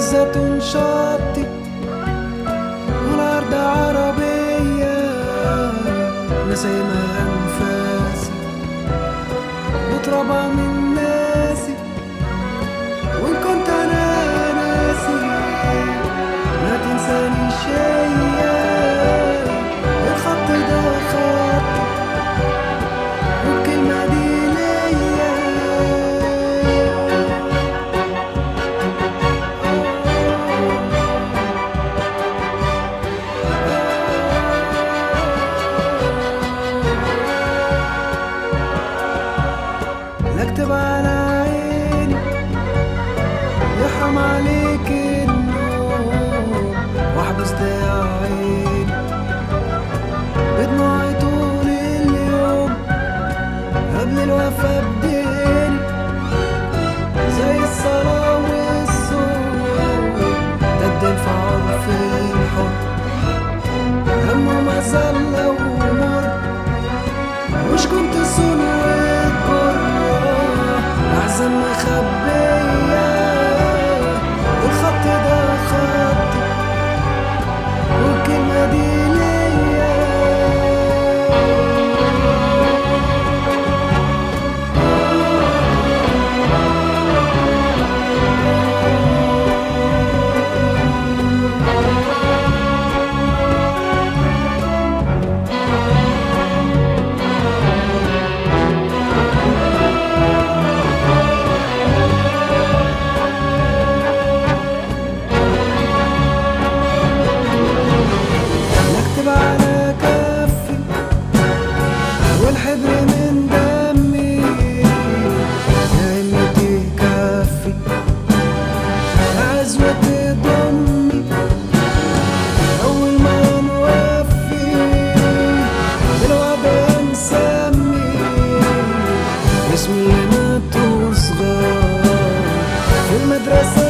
الزيتون شطي والأرض عربية نسيمة أنفاسي وترابها من ناسي وإن كنت أنا ناسي ما تنساني شيء الخط ده خطي والكلمة دي ليا لا اكتب على عيني يحرم عليك النوم واحبس يا عيني بدموعي طول اليوم قبل الوفا بديني زي الصلاة والصوم تد الفعل في الحب هم ومذلة ومر مش كنت صون والكرة أحزن مخبية الخط ده خطي والكلمة دي ليا نكتب على كفي والحبر من دمي يا همتي كفي عزوة ضمي أول ما نوفي بالوضع نسمي اسمي ما تصغر في المدرسة